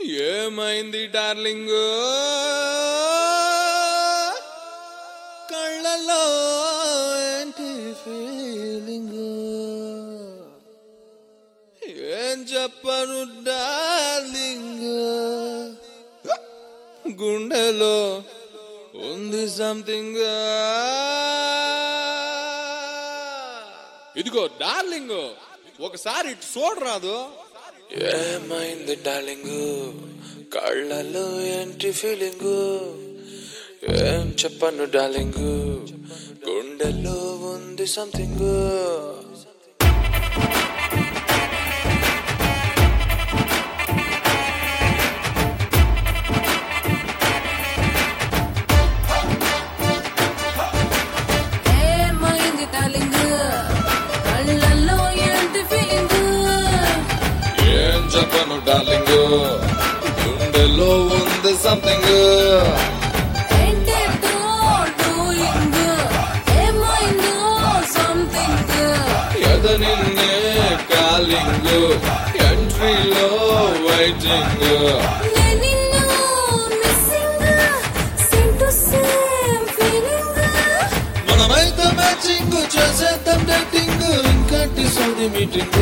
ఏమైంది డార్లింగ్ కళ్ళలో ఏంటి ఫీలింగ్ ఏం చెప్పను డార్లింగ్ గుండెలో ఉంది సంథింగ్ ఇదిగో డార్లింగ్ ఒకసారి ఇటు చూడరాదు ఏమైంది డార్లింగ్ కళ్ళలో ఏంటి ఫీలింగ్ ఏం చెప్పను డార్లింగ్ గుండెలో ఉంది సంథింగ్ ఏమైంది డార్లింగ్ కళ్ళల్లో ఏంటి ఫీలింగ్ ఏం చెప్పను డార్లింగ్ గుండెలో ఉంది సంథింగ్ ఏంటేంటో డూయింగ్ ఏమైందో సంథింగ్ ఎద నిన్నే కాలింగ్ ఎంట్రీలో వైటింగ్ నేను నిన్ను missing same to same feeling మనమైతే మ్యాచింగ్ చేసేద్దాం డేటింగ్ ఇంకటి సౌది మీటింగ్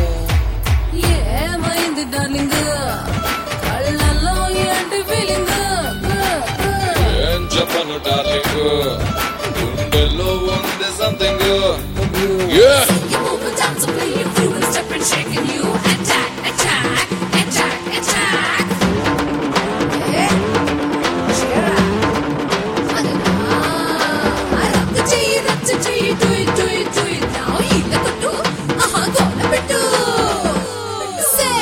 ఏమైంది డార్లింగ్ కళ్ళల్లో ఏంటి ఫీలింగ్ ఏం చెప్పను డార్లింగ్ గుండెలో ఉంది something You move and dance and play your groove and step and shake and you attack, attack, attack, attack. Eh? Cheer up. Ah, rock the G, rock the G, do it, do it, do it now. ఇలా కొట్టు, ఆహా, గోల పెట్టు. Say.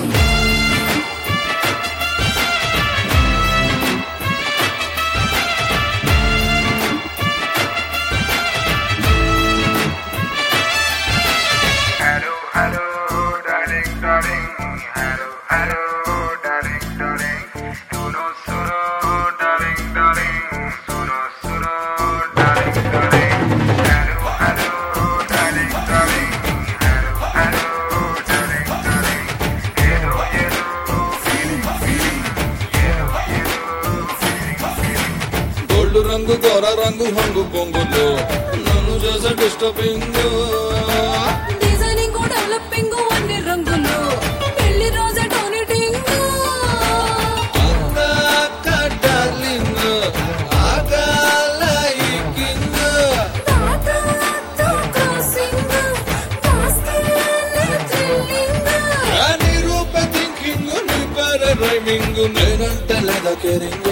Hello, hello, darling, darling. Hello, hello, darling, darling. Suno, suno, darling, darling. Suno, suno, darling, darling. Hello, hello, darling, darling. Hello, hello, darling, darling. Hello, hello, feeling, feeling. Hello, hello, feeling, feeling. Gold రంగు గోర రంగు హంగు పొంగులు నన్ను చేసే disturbing designing developing అన్ని రంగులు పెళ్లి రోజే డొనేటింగ్ డార్లింగ్ ఆగాల ఈ కింగ్ నీ రూప థింకింగ్ నీ పేరే రైమింగ్ నేనంటే లేదా కేరింగ్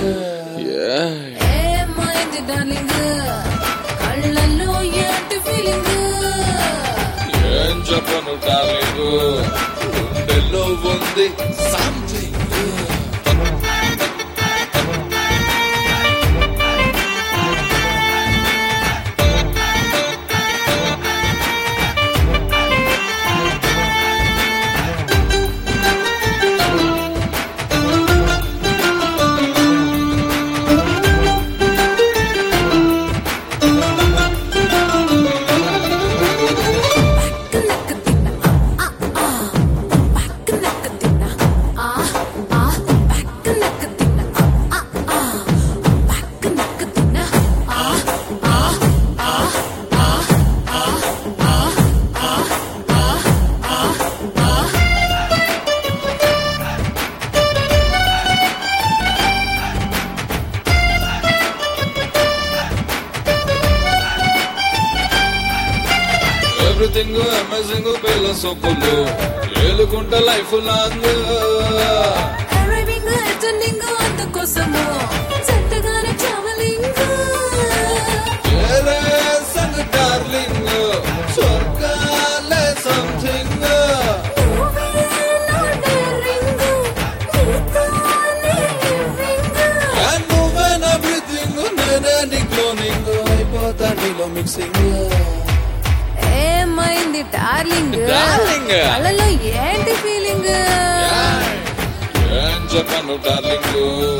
ఏమైంది డార్లింగ్ కళ్ళల్లో ఏంటి ఫీలింగ్ ఏం చెప్పను డార్లింగ్ గుండెల్లో ఉంది సంథింగ్ ఎవ్రీథింగ్ అమేజింగ్ పిల్ల సొక్కులు ఏలుకుంట లైఫ్ లాంగ్ అరైవింగ్ అటెండింగ్ అందుకోసము జంటగానే ట్రావెలింగ్ ఏరే సంగ్ డార్లింగ్ స్వర్గాలే సంథింగ్ నువ్వే నా డేరింగ్ నీతోనే లివింగ్ నువ్వేన ఎవ్రీథింగ్ నేనే నీ క్లోనింగ్ అయిపోతా నీలో మిక్సింగ్ ఏమైంది డార్లింగ్ Darling. కళ్ళలో ఏంటి ఫీలింగ్ ఏం చెప్పను డార్లింగ్